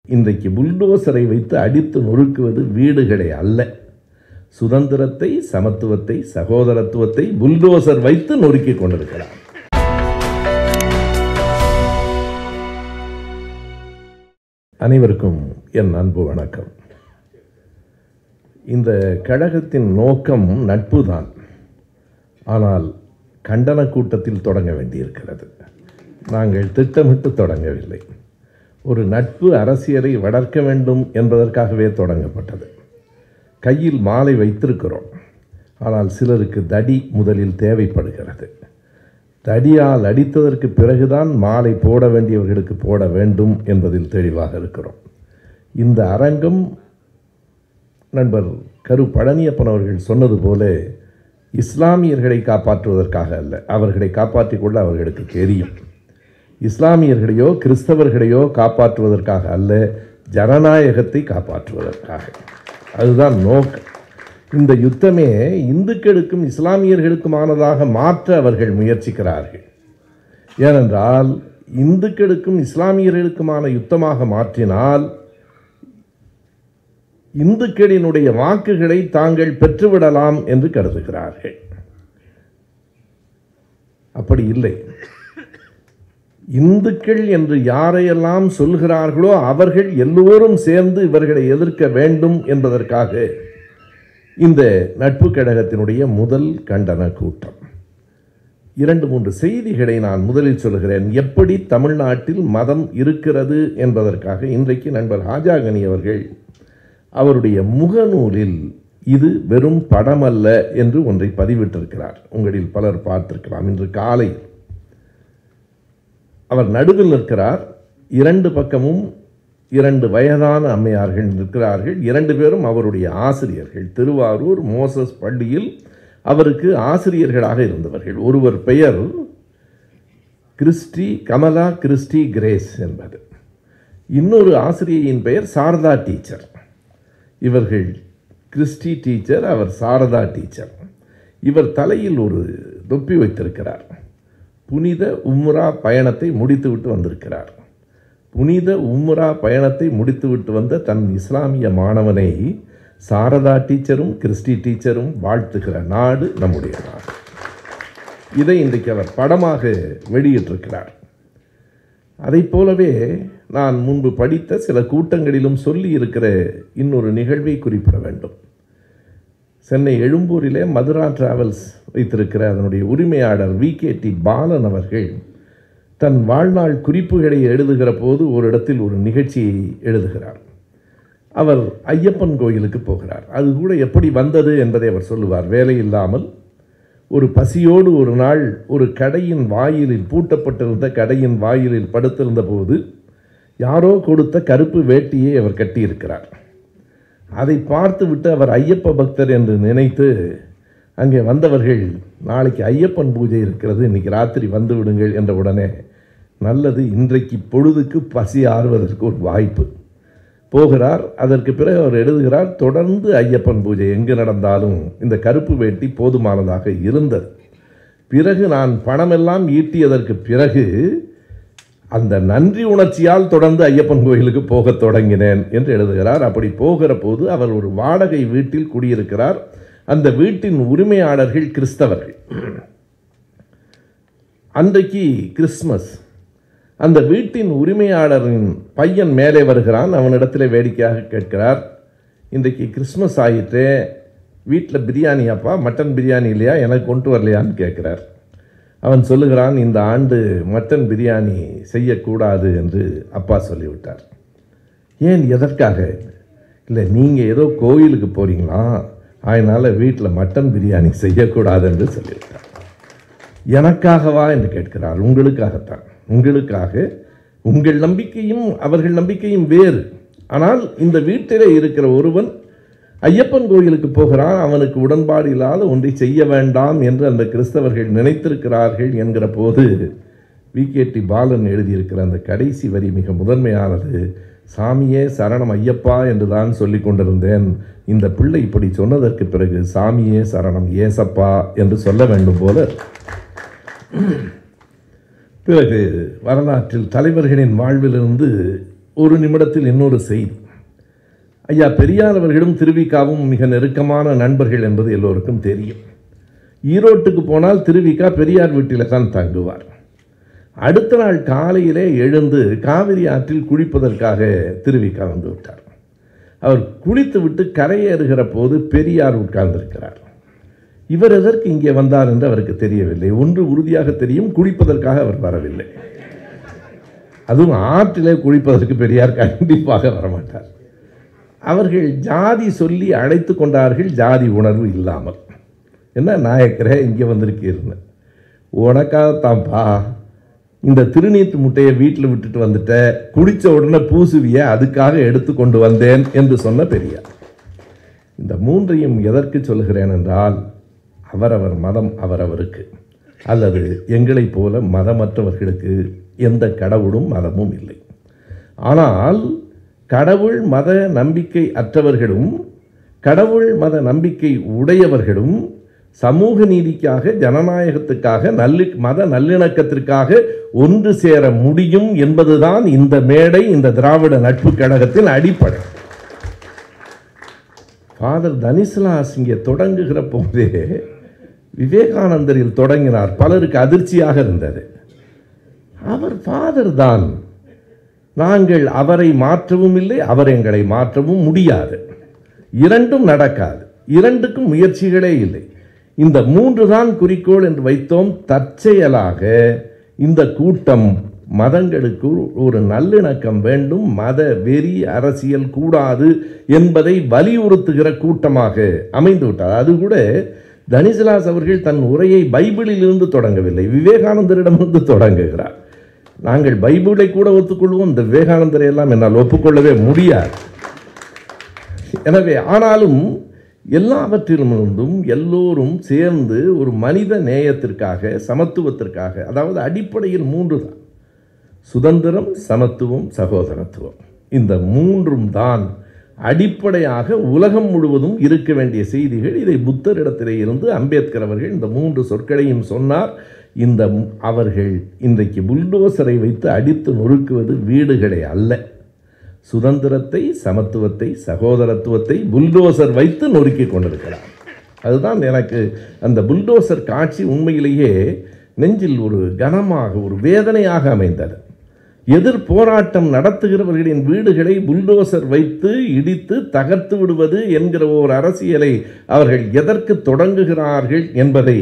இன்றைக்கு புல்டோசரை வைத்து அடித்து நொறுக்குவது வீடுகளை அல்ல சுதந்திரத்தை சமத்துவத்தை சகோதரத்துவத்தை புல்டோசர் வைத்து நொறுக்கிக் கொண்டிருக்கிறார் அனைவருக்கும் என் அன்பு வணக்கம் இந்த கழகத்தின் நோக்கம் நட்புதான் ஆனால் கண்டன கூட்டத்தில் தொடங்க வேண்டியிருக்கிறது நாங்கள் திட்டமிட்டு தொடங்கவில்லை ஒரு நட்பு அரசியலை வளர்க்க வேண்டும் என்பதற்காகவே தொடங்கப்பட்டது கையில் மாலை வைத்திருக்கிறோம் ஆனால் சிலருக்கு தடி முதலில் தேவைப்படுகிறது தடியால் அடித்ததற்கு பிறகுதான் மாலை போட வேண்டியவர்களுக்கு போட வேண்டும் என்பதில் தெளிவாக இருக்கிறோம் இந்த அரங்கம் நண்பர் கரு பழனியப்பன் அவர்கள் சொன்னது போல இஸ்லாமியர்களை காப்பாற்றுவதற்காக அல்ல அவர்களை காப்பாற்றிக் கொள்ள அவர்களுக்கு தெரியும் இஸ்லாமியர்களையோ கிறிஸ்தவர்களையோ காப்பாற்றுவதற்காக அல்ல ஜனநாயகத்தை காப்பாற்றுவதற்காக அதுதான் நோக்கம் இந்த யுத்தமே இந்துக்களுக்கும் இஸ்லாமியர்களுக்குமானதாக மாற்ற அவர்கள் முயற்சிக்கிறார்கள் ஏனென்றால் இந்துக்களுக்கும் இஸ்லாமியர்களுக்குமான யுத்தமாக மாற்றினால் இந்துக்களினுடைய வாக்குகளை தாங்கள் பெற்றுவிடலாம் என்று கருதுகிறார்கள் அப்படி இல்லை இந்துக்கள் என்று யாரையெல்லாம் சொல்கிறார்களோ அவர்கள் எல்லோரும் சேர்ந்து இவர்களை எதிர்க்க வேண்டும் என்பதற்காக இந்த நட்பு கழகத்தினுடைய முதல் கண்டன கூட்டம் இரண்டு மூன்று செய்திகளை நான் முதலில் சொல்கிறேன் எப்படி தமிழ்நாட்டில் மதம் இருக்கிறது என்பதற்காக இன்றைக்கு நண்பர் ஹாஜாகனி அவர்கள் அவருடைய முகநூலில் இது வெறும் படமல்ல என்று ஒன்றை பதிவிட்டிருக்கிறார் உங்களில் பலர் பார்த்திருக்கலாம் இன்று காலை அவர் நடுவில் நிற்கிறார் இரண்டு பக்கமும் இரண்டு வயதான அம்மையார்கள் நிற்கிறார்கள் இரண்டு பேரும் அவருடைய ஆசிரியர்கள் திருவாரூர் மோசஸ் பள்ளியில் அவருக்கு ஆசிரியர்களாக இருந்தவர்கள் ஒருவர் பெயர் கிறிஸ்டி கமலா கிறிஸ்டி கிரேஸ் என்பது இன்னொரு ஆசிரியையின் பெயர் சாரதா டீச்சர் இவர்கள் கிறிஸ்டி டீச்சர் அவர் சாரதா டீச்சர் இவர் தலையில் ஒரு தொப்பி வைத்திருக்கிறார் புனித உம்ரா பயணத்தை முடித்துவிட்டு வந்திருக்கிறார் புனித உம்ரா பயணத்தை முடித்துவிட்டு வந்த தன் இஸ்லாமிய மாணவனை சாரதா டீச்சரும் கிறிஸ்டி டீச்சரும் வாழ்த்துகிற நாடு நம்முடைய நாடு இதை இன்றைக்கு அவர் படமாக வெளியிட்டிருக்கிறார் அதை போலவே நான் முன்பு படித்த சில கூட்டங்களிலும் சொல்லி இருக்கிற இன்னொரு நிகழ்வை குறிப்பிட வேண்டும் சென்னை எழும்பூரிலே மதுரா டிராவல்ஸ் வைத்திருக்கிற அதனுடைய உரிமையாளர் வி கே டி பாலன் அவர்கள் தன் வாழ்நாள் குறிப்புகளை எழுதுகிற போது ஒரு இடத்தில் ஒரு நிகழ்ச்சியை எழுதுகிறார் அவர் ஐயப்பன் கோயிலுக்கு போகிறார் அது கூட எப்படி வந்தது என்பதை அவர் சொல்லுவார் வேலை இல்லாமல் ஒரு பசியோடு ஒரு நாள் ஒரு கடையின் வாயிலில் பூட்டப்பட்டிருந்த கடையின் வாயிலில் படுத்திருந்த போது யாரோ கொடுத்த கருப்பு வேட்டியை அவர் கட்டியிருக்கிறார் அதை பார்த்துவிட்டு அவர் ஐயப்ப பக்தர் என்று நினைத்து அங்கே வந்தவர்கள் நாளைக்கு ஐயப்பன் பூஜை இருக்கிறது இன்னைக்கு ராத்திரி வந்து விடுங்கள் என்ற உடனே நல்லது இன்றைக்கு பொழுதுக்கு பசி ஆறுவதற்கு ஒரு வாய்ப்பு போகிறார் அதற்கு பிறகு அவர் எழுதுகிறார் தொடர்ந்து ஐயப்பன் பூஜை எங்கு நடந்தாலும் இந்த கருப்பு வேட்டி போதுமானதாக இருந்தது பிறகு நான் பணமெல்லாம் ஈட்டியதற்கு பிறகு அந்த நன்றி உணர்ச்சியால் தொடர்ந்து ஐயப்பன் கோயிலுக்கு போகத் தொடங்கினேன் என்று எழுதுகிறார் அப்படி போகிற போது அவர் ஒரு வாடகை வீட்டில் குடியிருக்கிறார் அந்த வீட்டின் உரிமையாளர்கள் கிறிஸ்தவர்கள் அன்றைக்கு கிறிஸ்மஸ் அந்த வீட்டின் உரிமையாளரின் பையன் மேலே வருகிறான் அவனிடத்தில் வேடிக்கையாக கேட்கிறார் இன்றைக்கு கிறிஸ்மஸ் ஆயிட்டு வீட்டில் பிரியாணி அப்பா மட்டன் பிரியாணி இல்லையா எனக்கு கொண்டு வரலையான்னு கேட்குறார் அவன் சொல்லுகிறான் இந்த ஆண்டு மட்டன் பிரியாணி செய்யக்கூடாது என்று அப்பா சொல்லிவிட்டார் ஏன் எதற்காக இல்லை நீங்கள் ஏதோ கோயிலுக்கு போகிறீங்களா அதனால் வீட்டில் மட்டன் பிரியாணி செய்யக்கூடாது என்று சொல்லிவிட்டார் எனக்காகவா என்று கேட்கிறார் உங்களுக்காகத்தான் உங்களுக்காக உங்கள் நம்பிக்கையும் அவர்கள் நம்பிக்கையும் வேறு ஆனால் இந்த வீட்டிலே இருக்கிற ஒருவன் ஐயப்பன் கோயிலுக்கு போகிறான் அவனுக்கு உடன்பாடு இல்லாத ஒன்றை செய்ய வேண்டாம் என்று அந்த கிறிஸ்தவர்கள் நினைத்திருக்கிறார்கள் என்கிற போது வி கே டி பாலன் எழுதியிருக்கிற அந்த கடைசி வரி மிக முதன்மையானது சாமியே சரணம் ஐயப்பா என்று தான் சொல்லி கொண்டிருந்தேன் இந்த பிள்ளை இப்படி சொன்னதற்கு பிறகு சாமியே சரணம் ஏசப்பா என்று சொல்ல வேண்டும் போல பிறகு வரலாற்றில் தலைவர்களின் வாழ்விலிருந்து ஒரு நிமிடத்தில் இன்னொரு செய்தி ஐயா பெரியார் அவர்களும் திருவிக்காவும் மிக நெருக்கமான நண்பர்கள் என்பது எல்லோருக்கும் தெரியும் ஈரோட்டுக்கு போனால் திருவிக்கா பெரியார் வீட்டில் தான் தங்குவார் அடுத்த நாள் காலையிலே எழுந்து காவிரி ஆற்றில் குளிப்பதற்காக திருவிக்கா வந்து விட்டார் அவர் குளித்து விட்டு கரையேறுகிற போது பெரியார் உட்கார்ந்திருக்கிறார் இவர் எதற்கு இங்கே வந்தார் என்று அவருக்கு தெரியவில்லை ஒன்று உறுதியாக தெரியும் குளிப்பதற்காக அவர் வரவில்லை அதுவும் ஆற்றிலே குளிப்பதற்கு பெரியார் கண்டிப்பாக வரமாட்டார் அவர்கள் ஜாதி சொல்லி அழைத்து கொண்டார்கள் ஜாதி உணர்வு இல்லாமல் என்ன நாயக்கரே இங்கே வந்திருக்கீர்னு உனக்காகத்தான்ப்பா இந்த திருநீட்டு முட்டையை வீட்டில் விட்டுட்டு வந்துட்ட குடித்த உடனே பூசுவிய அதுக்காக எடுத்து கொண்டு வந்தேன் என்று சொன்ன பெரியார் இந்த மூன்றையும் எதற்கு சொல்கிறேன் என்றால் அவரவர் மதம் அவரவருக்கு அல்லது எங்களைப் போல மதமற்றவர்களுக்கு எந்த கடவுளும் மதமும் இல்லை ஆனால் கடவுள் மத நம்பிக்கை அற்றவர்களும் கடவுள் மத நம்பிக்கை உடையவர்களும் சமூக நீதிக்காக ஜனநாயகத்துக்காக நல்லி மத நல்லிணக்கத்திற்காக ஒன்று சேர முடியும் என்பதுதான் இந்த மேடை இந்த திராவிட நட்பு கழகத்தின் அடிப்படை ஃபாதர் தனிஸ்லாஸ் இங்கே தொடங்குகிற போதே விவேகானந்தரில் தொடங்கினார் பலருக்கு அதிர்ச்சியாக இருந்தது அவர் ஃபாதர் தான் நாங்கள் அவரை மாற்றவும் இல்லை அவர் எங்களை மாற்றவும் முடியாது இரண்டும் நடக்காது இரண்டுக்கும் முயற்சிகளே இல்லை இந்த மூன்று தான் குறிக்கோள் என்று வைத்தோம் தற்செயலாக இந்த கூட்டம் மதங்களுக்கு ஒரு நல்லிணக்கம் வேண்டும் மத வெறி அரசியல் கூடாது என்பதை வலியுறுத்துகிற கூட்டமாக அமைந்து விட்டார் அது கூட தனிசலாஸ் அவர்கள் தன் உரையை பைபிளிலிருந்து தொடங்கவில்லை விவேகானந்தரிடமிருந்து தொடங்குகிறார் நாங்கள் பைபிளை கூட ஒத்துக்கொள்வோம் இந்த விவேகானந்தரை எல்லாம் என்னால் ஒப்புக்கொள்ளவே முடியாது எனவே ஆனாலும் எல்லாவற்றிலிருந்தும் எல்லோரும் சேர்ந்து ஒரு மனித நேயத்திற்காக சமத்துவத்திற்காக அதாவது அடிப்படையில் மூன்று தான் சுதந்திரம் சமத்துவம் சகோதரத்துவம் இந்த மூன்றும் தான் அடிப்படையாக உலகம் முழுவதும் இருக்க வேண்டிய செய்திகள் இதை புத்தரிடத்திலே இருந்து அம்பேத்கர் அவர்கள் இந்த மூன்று சொற்களையும் சொன்னார் இந்த அவர்கள் இன்றைக்கு புல்டோசரை வைத்து அடித்து நொறுக்குவது வீடுகளை அல்ல சுதந்திரத்தை சமத்துவத்தை சகோதரத்துவத்தை புல்டோசர் வைத்து நொறுக்கி கொண்டிருக்கிறார் அதுதான் எனக்கு அந்த புல்டோசர் காட்சி உண்மையிலேயே நெஞ்சில் ஒரு கனமாக ஒரு வேதனையாக அமைந்தது எதிர் போராட்டம் நடத்துகிறவர்களின் வீடுகளை புல்டோசர் வைத்து இடித்து தகர்த்து விடுவது என்கிற ஒரு அரசியலை அவர்கள் எதற்கு தொடங்குகிறார்கள் என்பதை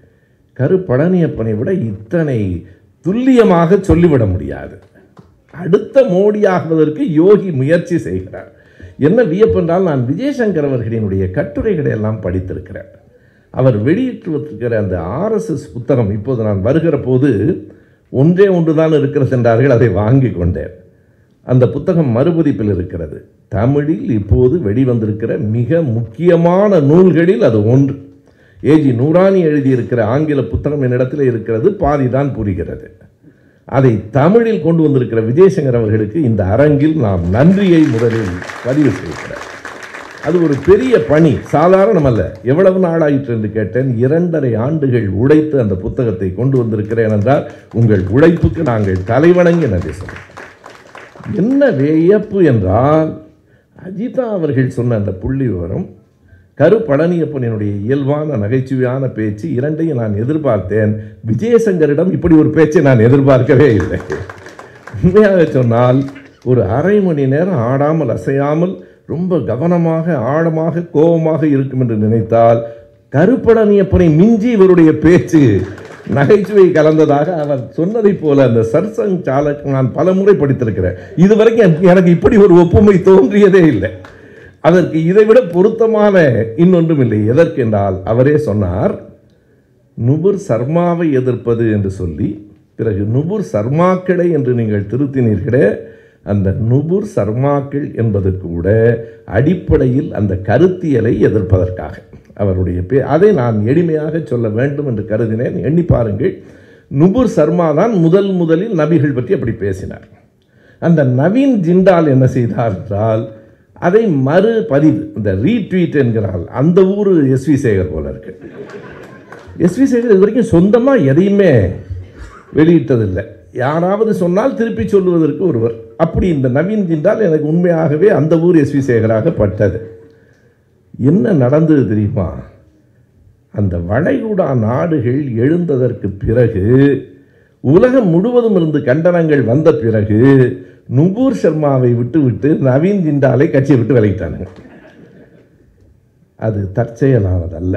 கரு பழனியப்பனை விட இத்தனை துல்லியமாக சொல்லிவிட முடியாது அடுத்த மோடியாகுவதற்கு யோகி முயற்சி செய்கிறார் என்ன வியப்பென்றால் நான் விஜயசங்கர் அவர்களினுடைய கட்டுரைகளை எல்லாம் படித்திருக்கிறேன் அவர் வெளியிட்டிருக்கிற அந்த ஆர்எஸ்எஸ் புத்தகம் இப்போது நான் வருகிற போது ஒன்றே ஒன்று தான் இருக்கிறது என்றார்கள் அதை வாங்கி கொண்டேன் அந்த புத்தகம் மறுபதிப்பில் இருக்கிறது தமிழில் இப்போது வெளிவந்திருக்கிற மிக முக்கியமான நூல்களில் அது ஒன்று ஏஜி நூரானி எழுதியிருக்கிற ஆங்கில புத்தகம் என்னிடத்தில் இருக்கிறது பாதி தான் புரிகிறது அதை தமிழில் கொண்டு வந்திருக்கிற விஜயசங்கர் அவர்களுக்கு இந்த அரங்கில் நாம் நன்றியை முதலில் பதிவு செய்கிறேன் அது ஒரு பெரிய பணி சாதாரணமல்ல எவ்வளவு நாளாயிற்று என்று கேட்டேன் இரண்டரை ஆண்டுகள் உழைத்து அந்த புத்தகத்தை கொண்டு வந்திருக்கிறேன் என்றால் உங்கள் உழைப்புக்கு நாங்கள் தலைவணங்கி நன்றி சொல்கிறோம் என்ன வியப்பு என்றால் அஜிதா அவர்கள் சொன்ன அந்த புள்ளி விவரம் கரு பழனியப்பனினுடைய இயல்பான நகைச்சுவையான பேச்சு இரண்டையும் நான் எதிர்பார்த்தேன் விஜயசங்கரிடம் இப்படி ஒரு பேச்சை நான் எதிர்பார்க்கவே இல்லை உண்மையாக சொன்னால் ஒரு அரை மணி நேரம் ஆடாமல் அசையாமல் ரொம்ப கவனமாக ஆழமாக கோபமாக இருக்கும் என்று நினைத்தால் கருப்பழனியப்பனை மிஞ்சி இவருடைய பேச்சு நகைச்சுவை கலந்ததாக அவர் சொன்னதைப் போல அந்த சர்சங் சாலக் நான் பல முறை படித்திருக்கிறேன் இதுவரைக்கும் எனக்கு இப்படி ஒரு ஒப்புமை தோன்றியதே இல்லை அதற்கு இதைவிட பொருத்தமான இன்னொன்றும் இல்லை எதற்கு என்றால் அவரே சொன்னார் நுபுர் சர்மாவை எதிர்ப்பது என்று சொல்லி பிறகு நுபுர் சர்மாக்களை என்று நீங்கள் திருத்தினீர்களே அந்த நுபுர் சர்மாக்கள் என்பது கூட அடிப்படையில் அந்த கருத்தியலை எதிர்ப்பதற்காக அவருடைய பே அதை நான் எளிமையாக சொல்ல வேண்டும் என்று கருதினேன் எண்ணி பாருங்கள் நுபுர் சர்மா தான் முதல் முதலில் நபிகள் பற்றி அப்படி பேசினார் அந்த நவீன் ஜிண்டால் என்ன செய்தார் என்றால் அதை மறு பதிவு இந்த ரீட்வீட் என்கிறாள் அந்த ஊர் எஸ்வி சேகர் போல இருக்கு எஸ்வி சேகர் இது வரைக்கும் சொந்தமாக எதையுமே வெளியிட்டதில்லை யாராவது சொன்னால் திருப்பி சொல்லுவதற்கு ஒருவர் அப்படி இந்த நவீன் ஜிண்டால் எனக்கு உண்மையாகவே அந்த ஊர் எஸ்வி சேகராக பட்டது என்ன நடந்தது தெரியுமா அந்த வளைகுடா நாடுகள் எழுந்ததற்கு பிறகு உலகம் முழுவதும் இருந்து கண்டனங்கள் வந்த பிறகு நுபூர் சர்மாவை விட்டு விட்டு நவீன் ஜிண்டாலை கட்சியை விட்டு விலகிட்டானுங்க அது தற்செயலானதல்ல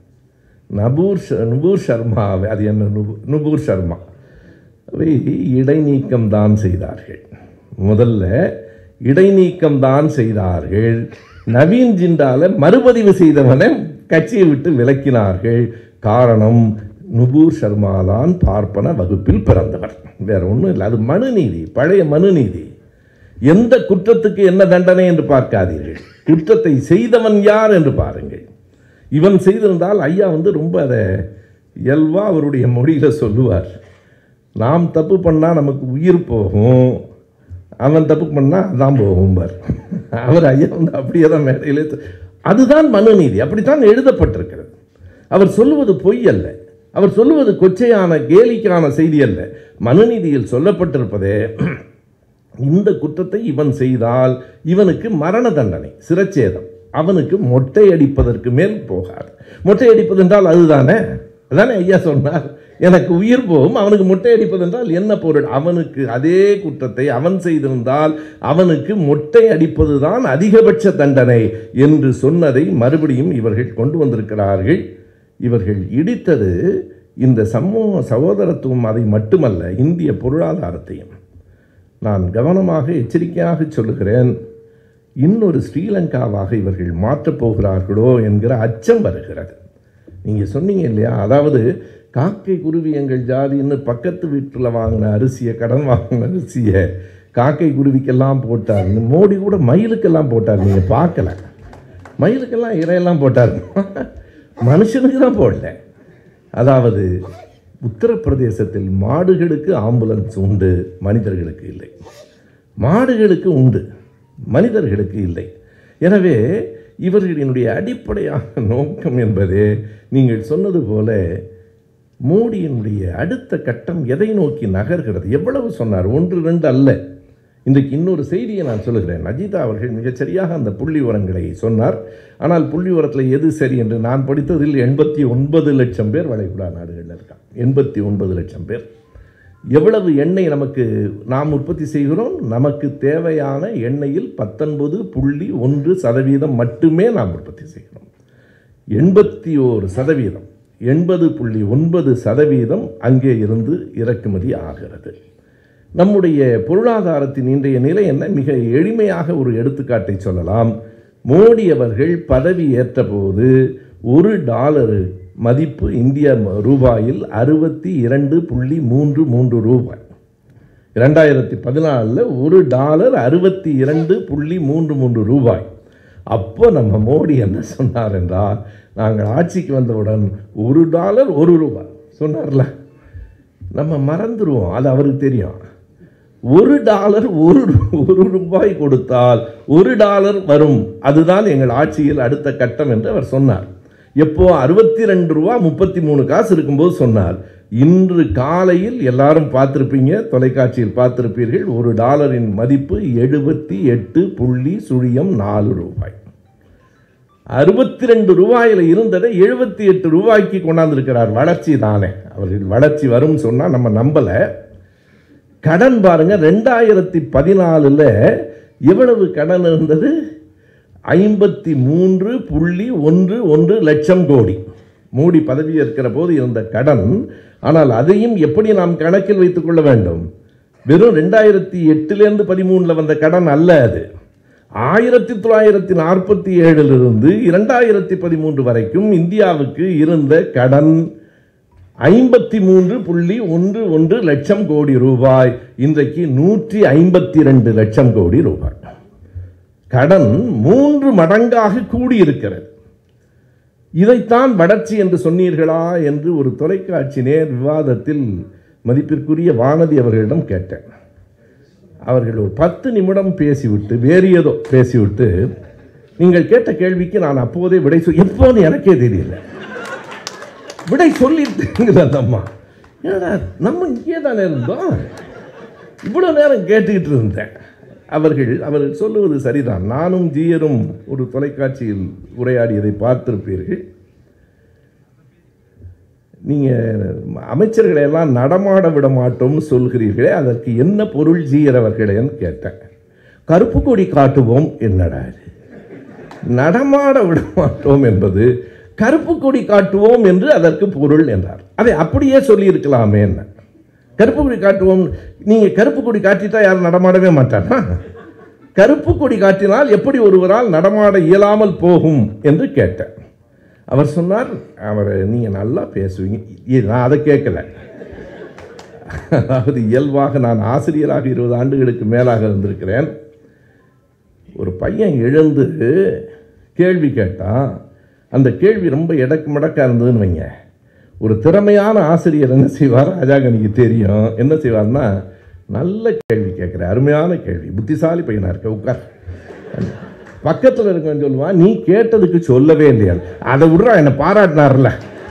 நபூர் ஷ- நுபூர் சர்மாவை அது என்ன நுபு- நுபூர் சர்மா அவை இடைநீக்கம் தான் செய்தார்கள் முதல்ல இடைநீக்கம் தான் செய்தார்கள் நவீன் ஜிண்டால மறுபதிவு செய்தவனை கட்சியை விட்டு விலக்கினார்கள் காரணம் நுபூர் சர்மா தான் பார்ப்பன வகுப்பில் பிறந்தவர் வேற ஒன்றும் இல்லை அது மனுநீதி பழைய மனுநீதி எந்த குற்றத்துக்கு என்ன தண்டனை என்று பார்க்காதீர்கள் குற்றத்தை செய்தவன் யார் என்று பாருங்கள் இவன் செய்திருந்தால் ஐயா வந்து ரொம்ப அதை இயல்பா அவருடைய மொழியில சொல்லுவார் நாம் தப்பு பண்ணால் நமக்கு உயிர் போகும் அவன் தப்பு பண்ணால் அதான் போகும் பார் அவர் ஐயா வந்து அப்படியே தான் மேடையிலே சொ- அதுதான் மனுநீதி அப்படித்தான் எழுதப்பட்டிருக்கிறது அவர் சொல்லுவது பொய் அல்ல அவர் சொல்லுவது கொச்சையான கேலிக்கான செய்தி அல்ல மனுநீதியில் சொல்லப்பட்டிருப்பதே இந்த குற்றத்தை இவன் செய்தால் இவனுக்கு மரண தண்டனை சிரச்சேதம் அவனுக்கு மொட்டை அடிப்பதற்கு மேல் போகாது மொட்டை அடிப்பது என்றால் அதுதானே அதானே ஐயா சொன்னார் எனக்கு உயிர் போகும் அவனுக்கு மொட்டை அடிப்பது என்றால் என்ன பொருள் அவனுக்கு அதே குற்றத்தை அவன் செய்திருந்தால் அவனுக்கு மொட்டை அடிப்பது தான் அதிகபட்ச தண்டனை என்று சொன்னதை மறுபடியும் இவர்கள் கொண்டு வந்திருக்கிறார்கள் இவர்கள் இடித்தது இந்த சமூக சகோதரத்துவம் அதை மட்டுமல்ல இந்திய பொருளாதாரத்தையும் நான் கவனமாக எச்சரிக்கையாக சொல்லுகிறேன் இன்னொரு ஸ்ரீலங்காவாக இவர்கள் மாற்றப் போகிறார்களோ என்கிற அச்சம் வருகிறது நீங்கள் சொன்னீங்க இல்லையா அதாவது காக்கை குருவி எங்கள் ஜாதின்னு பக்கத்து வீட்டில் வாங்கின அரிசியை கடன் வாங்கின அரிசியை காக்கை குருவிக்கெல்லாம் போட்டார் மோடி கூட மயிலுக்கெல்லாம் போட்டார் நீங்கள் பார்க்கல மயிலுக்கெல்லாம் இறையெல்லாம் போட்டார் மனுஷனுக்கு தான் போடல அதாவது உத்தரப்பிரதேசத்தில் மாடுகளுக்கு ஆம்புலன்ஸ் உண்டு மனிதர்களுக்கு இல்லை மாடுகளுக்கு உண்டு மனிதர்களுக்கு இல்லை எனவே இவர்களினுடைய அடிப்படையான நோக்கம் என்பதே நீங்கள் சொன்னது போல மோடியினுடைய அடுத்த கட்டம் எதை நோக்கி நகர்கிறது எவ்வளவு சொன்னார் ஒன்று ரெண்டு அல்ல இன்றைக்கு இன்னொரு செய்தியை நான் சொல்லுகிறேன் அஜிதா அவர்கள் மிகச் சரியாக அந்த புள்ளி உரங்களை சொன்னார் ஆனால் புள்ளி உரத்தில் எது சரி என்று நான் படித்ததில் எண்பத்தி ஒன்பது லட்சம் பேர் வளைகுடா நாடுகளில் இருக்கான் எண்பத்தி ஒன்பது லட்சம் பேர் எவ்வளவு எண்ணெய் நமக்கு நாம் உற்பத்தி செய்கிறோம் நமக்கு தேவையான எண்ணெயில் பத்தொன்பது புள்ளி ஒன்று சதவீதம் மட்டுமே நாம் உற்பத்தி செய்கிறோம் எண்பத்தி ஓரு சதவீதம் எண்பது புள்ளி ஒன்பது சதவீதம் அங்கே இருந்து இறக்குமதி ஆகிறது நம்முடைய பொருளாதாரத்தின் இன்றைய நிலை என்ன மிக எளிமையாக ஒரு எடுத்துக்காட்டை சொல்லலாம் மோடி அவர்கள் பதவி ஏற்றபோது ஒரு டாலரு மதிப்பு இந்திய ம- ரூபாயில் அறுபத்தி இரண்டு புள்ளி மூன்று மூன்று ரூபாய் இரண்டாயிரத்தி பதினாலில் ஒரு டாலர் அறுபத்தி இரண்டு புள்ளி மூன்று மூன்று ரூபாய் அப்போ நம்ம மோடி என்ன சொன்னார் என்றால் நாங்கள் ஆட்சிக்கு வந்தவுடன் ஒரு டாலர் ஒரு ரூபாய் சொன்னார்ல நம்ம மறந்துடுவோம் அது அவருக்கு தெரியும் ஒரு டாலர் ஒரு ஒரு ரூபாய் கொடுத்தால் ஒரு டாலர் வரும் அதுதான் எங்கள் ஆட்சியில் அடுத்த கட்டம் என்று அவர் சொன்னார் எப்போ அறுபத்தி ரெண்டு ரூபா முப்பத்தி மூணு காசு இருக்கும்போது சொன்னார் இன்று காலையில் எல்லாரும் பார்த்திருப்பீங்க தொலைக்காட்சியில் பார்த்திருப்பீர்கள் ஒரு டாலரின் மதிப்பு எழுபத்தி எட்டு புள்ளி சுழியம் நாலு ரூபாய் அறுபத்தி ரெண்டு ரூபாயில் இருந்ததை எழுபத்தி எட்டு ரூபாய்க்கு கொண்டாந்துருக்கிறார் வளர்ச்சி தானே அவர்கள் வளர்ச்சி வரும்னு சொன்னால் நம்ம நம்பலை கடன் பாருங்க ரெண்டாயிரத்தி பதினாலில் எவ்வளவு கடன் இருந்தது ஐம்பத்தி மூன்று புள்ளி ஒன்று ஒன்று லட்சம் கோடி மோடி பதவி இருக்கிற போது இருந்த கடன் ஆனால் அதையும் எப்படி நாம் கணக்கில் வைத்துக் கொள்ள வேண்டும் வெறும் ரெண்டாயிரத்தி எட்டுலேருந்து பதிமூணில் வந்த கடன் அல்ல அது ஆயிரத்தி தொள்ளாயிரத்தி நாற்பத்தி ஏழிலிருந்து இரண்டாயிரத்தி பதிமூன்று வரைக்கும் இந்தியாவுக்கு இருந்த கடன் ஐம்பத்தி மூன்று புள்ளி ஒன்று ஒன்று லட்சம் கோடி ரூபாய் இன்றைக்கு நூற்றி ஐம்பத்தி ரெண்டு லட்சம் கோடி ரூபாய் கடன் மூன்று மடங்காக கூடியிருக்கிறது இதைத்தான் வளர்ச்சி என்று சொன்னீர்களா என்று ஒரு தொலைக்காட்சி நேர் விவாதத்தில் மதிப்பிற்குரிய வானதி அவர்களிடம் கேட்டேன் அவர்கள் ஒரு பத்து நிமிடம் பேசிவிட்டு வேறு ஏதோ பேசிவிட்டு நீங்கள் கேட்ட கேள்விக்கு நான் அப்போதே விடை சொல் எப்போன்னு எனக்கே தெரியல விடை சொல்லிட்டுங்கிற அந்த அம்மா ஏடா நம்ம இங்கே தானே இருந்தோம் இவ்வளோ நேரம் கேட்டுக்கிட்டு இருந்தேன் அவர்கள் அவர்கள் சொல்லுவது சரிதான் நானும் ஜீயரும் ஒரு தொலைக்காட்சியில் உரையாடியதை பார்த்திருப்பீர்கள் நீங்கள் அமைச்சர்களை எல்லாம் நடமாட விட மாட்டோம்னு சொல்கிறீர்களே அதற்கு என்ன பொருள் ஜீயர் அவர்களேன்னு கேட்டேன் கருப்பு கொடி காட்டுவோம் என்னடா இது? நடமாட விட மாட்டோம் என்பது கருப்பு கொடி காட்டுவோம் என்று அதற்கு பொருள் என்றார் அதை அப்படியே சொல்லியிருக்கலாமே என்ன கருப்பு கொடி காட்டுவோம் நீங்க கருப்பு கொடி காட்டிட்டா யாரும் நடமாடவே மாட்டானா கருப்பு கொடி காட்டினால் எப்படி ஒருவரால் நடமாட இயலாமல் போகும் என்று கேட்டேன் அவர் சொன்னார் அவர் நீங்க நல்லா பேசுவீங்க இ- நான் அதை கேட்கல அதாவது இயல்பாக நான் ஆசிரியராக இருபது ஆண்டுகளுக்கு மேலாக இருந்திருக்கிறேன் ஒரு பையன் எழுந்து கேள்வி கேட்டான் அந்த கேள்வி ரொம்ப எடக்கு மடக்கா இருந்ததுன்னு வைங்க ஒரு திறமையான ஆசிரியர் என்ன செய்வார் ராஜாகனிக்கு தெரியும் என்ன செய்வார்னா நல்ல கேள்வி கேட்குற அருமையான கேள்வி புத்திசாலி பையனா இருக்க உட்கார் பக்கத்தில் இருக்கவன் சொல்லுவான் நீ கேட்டதுக்கு சொல்லவே இல்லையா அதை விட்றா என்னை பாராட்டினார்ல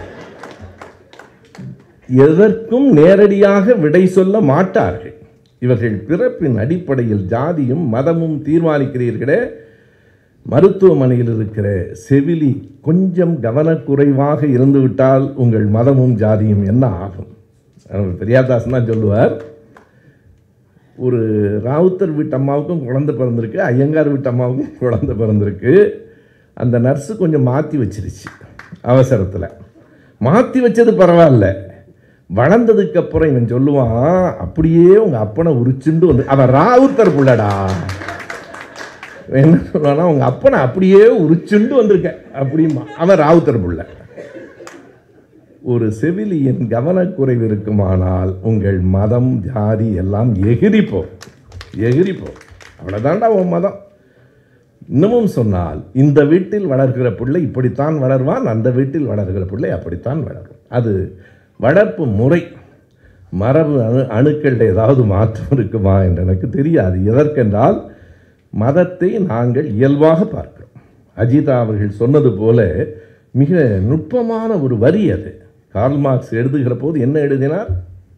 எதற்கும் நேரடியாக விடை சொல்ல மாட்டார்கள் இவர்கள் பிறப்பின் அடிப்படையில் ஜாதியும் மதமும் தீர்மானிக்கிறீர்களே மருத்துவமனையில் இருக்கிற செவிலி கொஞ்சம் கவனக்குறைவாக இருந்துவிட்டால் உங்கள் மதமும் ஜாதியும் என்ன ஆகும் அவர் பெரியாதாசன் தான் சொல்லுவார் ஒரு ராவுத்தர் வீட்டு அம்மாவுக்கும் குழந்தை பிறந்திருக்கு ஐயங்கார் வீட்டு அம்மாவுக்கும் குழந்தை பிறந்திருக்கு அந்த நர்ஸு கொஞ்சம் மாற்றி வச்சிருச்சு அவசரத்தில் மாற்றி வச்சது பரவாயில்ல வளர்ந்ததுக்கு அப்புறம் இவன் சொல்லுவான் அப்படியே உங்க அப்பனை உரிச்சுண்டு வந்து அவன் ராவுத்தர் புள்ளடா என்ன சொல்லுவானா உங்க அப்பனை அப்படியே உரிச்சுண்டு வந்திருக்க அப்படிமா அவன் ராவுத்தர் புள்ள ஒரு செவிலியின் கவனக்குறைவு இருக்குமானால் உங்கள் மதம் ஜாதி எல்லாம் எகிரிப்போம் எகிரிப்போம் அவ்வளோதான்டா உன் மதம் இன்னமும் சொன்னால் இந்த வீட்டில் வளர்கிற பிள்ளை இப்படித்தான் வளர்வான் அந்த வீட்டில் வளர்கிற பிள்ளை அப்படித்தான் வளரும் அது வளர்ப்பு முறை மரபு அணு அணுக்களில் ஏதாவது மாற்றம் இருக்குமா என்று எனக்கு தெரியாது எதற்கென்றால் மதத்தை நாங்கள் இயல்பாக பார்க்கிறோம் அஜிதா அவர்கள் சொன்னது போல மிக நுட்பமான ஒரு வரி அது கார்ல் மார்க்ஸ் எழுதுகிற போது என்ன எழுதினார்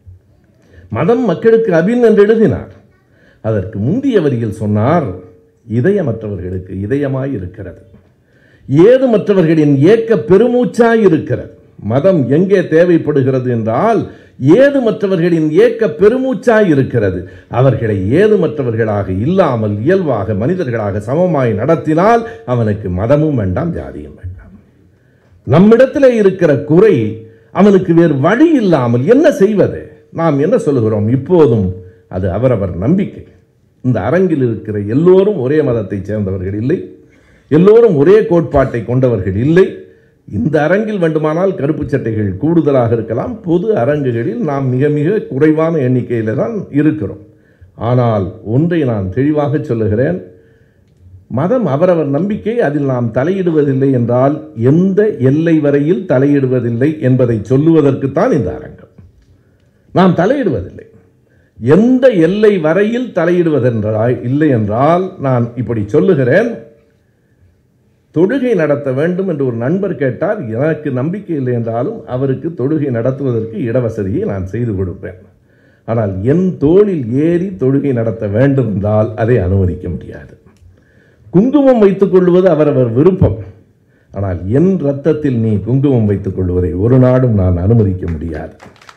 மதம் மக்களுக்கு அபின் என்று எழுதினார் அதற்கு முந்திய வரியில் சொன்னார் இதயமற்றவர்களுக்கு இதயமாய் இருக்கிறது ஏது மற்றவர்களின் ஏக்க பெருமூச்சாய் இருக்கிறது மதம் எங்கே தேவைப்படுகிறது என்றால் ஏது மற்றவர்களின் ஏக்க பெருமூச்சாய் இருக்கிறது அவர்களை ஏதுமற்றவர்களாக இல்லாமல் இயல்பாக மனிதர்களாக சமமாய் நடத்தினால் அவனுக்கு மதமும் வேண்டாம் ஜாதியும் வேண்டாம் நம்மிடத்தில் இருக்கிற குறை அவனுக்கு வேறு வழி இல்லாமல் என்ன செய்வது நாம் என்ன சொல்லுகிறோம் இப்போதும் அது அவரவர் நம்பிக்கை இந்த அரங்கில் இருக்கிற எல்லோரும் ஒரே மதத்தைச் சேர்ந்தவர்கள் இல்லை எல்லோரும் ஒரே கோட்பாட்டை கொண்டவர்கள் இல்லை இந்த அரங்கில் வேண்டுமானால் கருப்பு சட்டைகள் கூடுதலாக இருக்கலாம் பொது அரங்குகளில் நாம் மிக மிக குறைவான எண்ணிக்கையில் தான் இருக்கிறோம் ஆனால் ஒன்றை நான் தெளிவாக சொல்லுகிறேன் மதம் அவரவர் நம்பிக்கை அதில் நாம் தலையிடுவதில்லை என்றால் எந்த எல்லை வரையில் தலையிடுவதில்லை என்பதை சொல்லுவதற்குத்தான் இந்த அரங்கம் நாம் தலையிடுவதில்லை எந்த எல்லை வரையில் தலையிடுவதென்றால் இல்லை என்றால் நான் இப்படி சொல்லுகிறேன் தொழுகை நடத்த வேண்டும் என்று ஒரு நண்பர் கேட்டார் எனக்கு நம்பிக்கை இல்லை என்றாலும் அவருக்கு தொழுகை நடத்துவதற்கு இடவசதியை நான் செய்து கொடுப்பேன் ஆனால் என் தோளில் ஏறி தொழுகை நடத்த வேண்டும் என்றால் அதை அனுமதிக்க முடியாது குங்குமம் வைத்துக் கொள்வது அவரவர் விருப்பம் ஆனால் என் ரத்தத்தில் நீ குங்குமம் வைத்துக் கொள்வதை ஒரு நாடும் நான் அனுமதிக்க முடியாது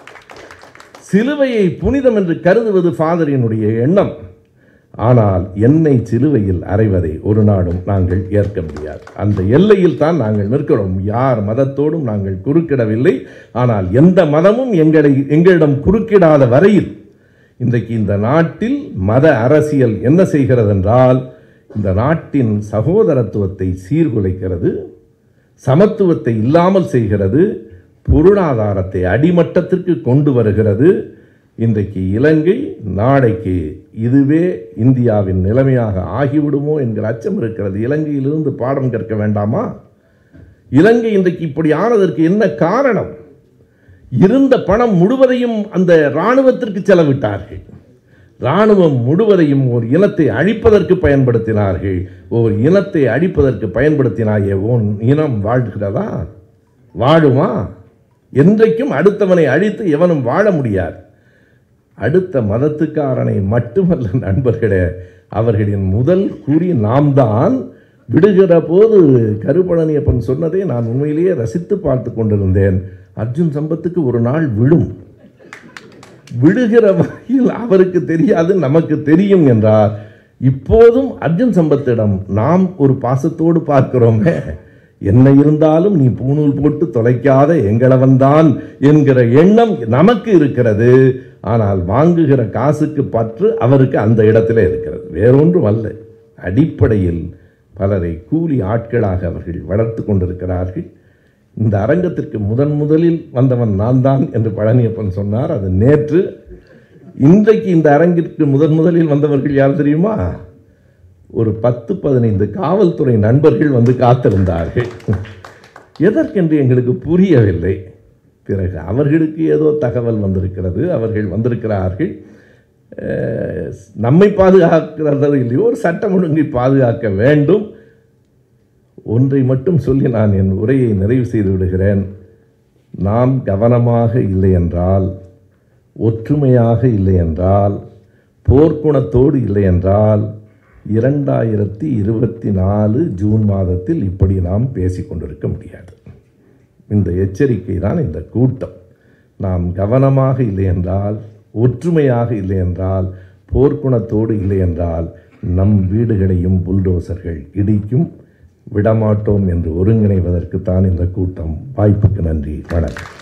சிலுவையை புனிதம் என்று கருதுவது ஃபாதரினுடைய எண்ணம் ஆனால் என்னை சிலுவையில் அறைவதை ஒரு நாடும் நாங்கள் ஏற்க முடியாது அந்த எல்லையில் தான் நாங்கள் நிற்கிறோம் யார் மதத்தோடும் நாங்கள் குறுக்கிடவில்லை ஆனால் எந்த மதமும் எங்களை எங்களிடம் குறுக்கிடாத வரையில் இன்றைக்கு இந்த நாட்டில் மத அரசியல் என்ன செய்கிறது என்றால் இந்த நாட்டின் சகோதரத்துவத்தை சீர்குலைக்கிறது சமத்துவத்தை இல்லாமல் செய்கிறது பொருளாதாரத்தை அடிமட்டத்திற்கு கொண்டு வருகிறது இன்றைக்கு இலங்கை நாளைக்கு இதுவே இந்தியாவின் நிலைமையாக ஆகிவிடுமோ என்கிற அச்சம் இருக்கிறது இலங்கையிலிருந்து பாடம் கற்க வேண்டாமா இலங்கை இன்றைக்கு இப்படி ஆனதற்கு என்ன காரணம் இருந்த பணம் முழுவதையும் அந்த இராணுவத்திற்கு செலவிட்டார்கள் இராணுவம் முழுவதையும் ஒரு இனத்தை அழிப்பதற்கு பயன்படுத்தினார்கள் ஒரு இனத்தை அழிப்பதற்கு பயன்படுத்தினாயே உன் இனம் வாழ்கிறதா வாழுமா என்றைக்கும் அடுத்தவனை அழித்து எவனும் வாழ முடியாது அடுத்த மதத்துக்காரனை மட்டுமல்ல நண்பர்களே அவர்களின் முதல் குறி நாம் தான் விடுகிற போது கருப்பழனியப்பன் சொன்னதை நான் உண்மையிலேயே ரசித்து பார்த்து கொண்டிருந்தேன் அர்ஜுன் சம்பத்துக்கு ஒரு நாள் விழும் விடுகிற வகையில் அவருக்கு தெரியாது நமக்கு தெரியும் என்றார் இப்போதும் அர்ஜுன் சம்பத்திடம் நாம் ஒரு பாசத்தோடு பார்க்கிறோமே என்ன இருந்தாலும் நீ பூணூல் போட்டு தொலைக்காத எங்களவன்தான் என்கிற எண்ணம் நமக்கு இருக்கிறது ஆனால் வாங்குகிற காசுக்கு பற்று அவருக்கு அந்த இடத்துல இருக்கிறது வேறொன்றும் அல்ல அடிப்படையில் பலரை கூலி ஆட்களாக அவர்கள் வளர்த்து கொண்டிருக்கிறார்கள் இந்த அரங்கத்திற்கு முதன் முதலில் வந்தவன் நான் தான் என்று பழனியப்பன் சொன்னார் அது நேற்று இன்றைக்கு இந்த அரங்கிற்கு முதன் முதலில் வந்தவர்கள் யார் தெரியுமா ஒரு பத்து பதினைந்து காவல்துறை நண்பர்கள் வந்து காத்திருந்தார்கள் எதற்கென்று எங்களுக்கு புரியவில்லை பிறகு அவர்களுக்கு ஏதோ தகவல் வந்திருக்கிறது அவர்கள் வந்திருக்கிறார்கள் அஹ், நம்மை பாதுகாக்கிறது இல்லையோ ஒரு சட்டம் ஒழுங்கை பாதுகாக்க வேண்டும் ஒன்றை மட்டும் சொல்லி நான் என் உரையை நிறைவு செய்து விடுகிறேன் நாம் கவனமாக இல்லை என்றால் ஒற்றுமையாக இல்லை என்றால் போர்க்குணத்தோடு இல்லை என்றால் இரண்டாயிரத்தி இருபத்தி நாலு ஜூன் மாதத்தில் இப்படி நாம் பேசிக் கொண்டிருக்க முடியாது இந்த எச்சரிக்கை தான் இந்த கூட்டம் நாம் கவனமாக இல்லை என்றால் ஒற்றுமையாக இல்லை என்றால் போர்க்குணத்தோடு இல்லை என்றால் நம் வீடுகளையும் புல்டோசர்கள் இடிக்கும் விடமாட்டோம் என்று ஒருங்கிணைவதற்குத்தான் இந்த கூட்டம் வாய்ப்புக்கு நன்றி வணக்கம்